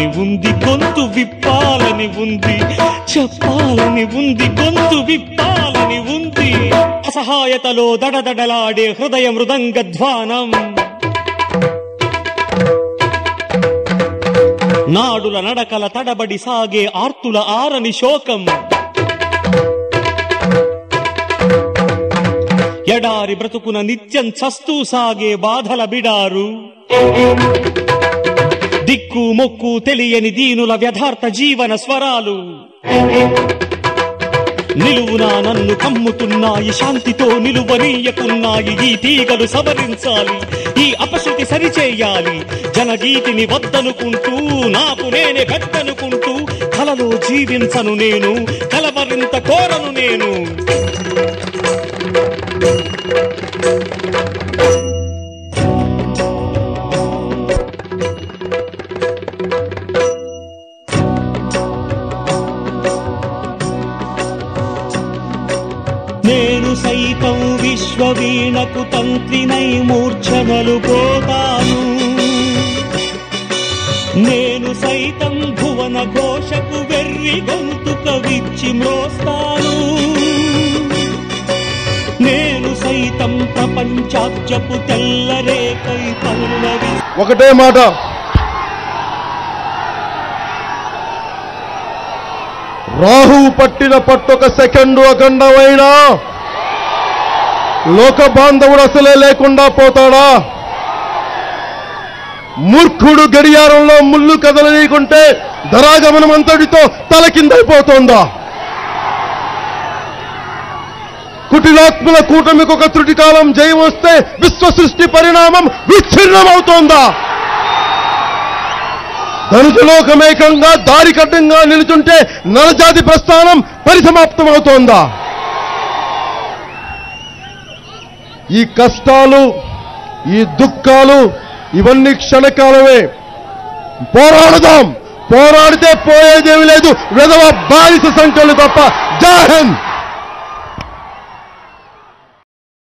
చెప్పాలని ఉంది గొంతు విప్పాలని ఉంది చెప్పాలని ఉంది గొంతు విప్పాలని ఉంది అసహాయతలో దడదడలాడే హృదయ మృదంగ ధ్వానం నాడుల నడకల తడబడి సాగే ఆర్తుల ఆరని శోకం ఎడారి బ్రతుకున నిత్యం చస్తూ సాగే బాధల బిడారు దిక్కు మొక్కు తెలియని దీనుల వ్యథార్థ జీవన స్వరాలు నిలువునా నన్ను కమ్ముతున్నాయి శాంతితో నిలువనీయకున్నాయి ఈ తీగలు సవరించాలి ఈ అపశృతి సరిచేయాలి జనగీతిని వద్దనుకుంటూ నాకు నేనే పెద్దనుకుంటూ కలలో జీవించను నేను కలవరింత కోరను నేను నేను సైతం విశ్వవీణకు తంత్రినై మూర్ఛనలు పోతాను నేను సైతం భువన ఘోషకు వెర్రి గొంతుక విచ్చి మ్రోస్తాను నేను సైతం ప్రపంచాత్యపు తెల్లరేకై పల్లవి ఒకటే మాట రాహువు పట్టిన పట్టొక సెకండు అఖండమైనా లోక బాంధవుడు అసలే లేకుండా పోతాడా మూర్ఖుడు గడియారంలో ముళ్ళు కదలనీయకుంటే ధరాగమనం అంతటితో తల కిందైపోతోందా కుటిలాత్మల కూటమికి ఒక త్రుటి కాలం జయం వస్తే విశ్వ సృష్టి పరిణామం విచ్ఛిన్నమవుతోందా ధనుజలోకమేకంగా దారి కట్టంగా నిలుచుంటే నరజాతి ప్రస్థానం పరిసమాప్తమవుతోందా ఈ కష్టాలు ఈ దుఃఖాలు ఇవన్నీ క్షణకాలమే పోరాడదాం పోరాడితే పోయేదేమి లేదు విధవ బానిస సంఖ్యలు తప్ప జై హింద్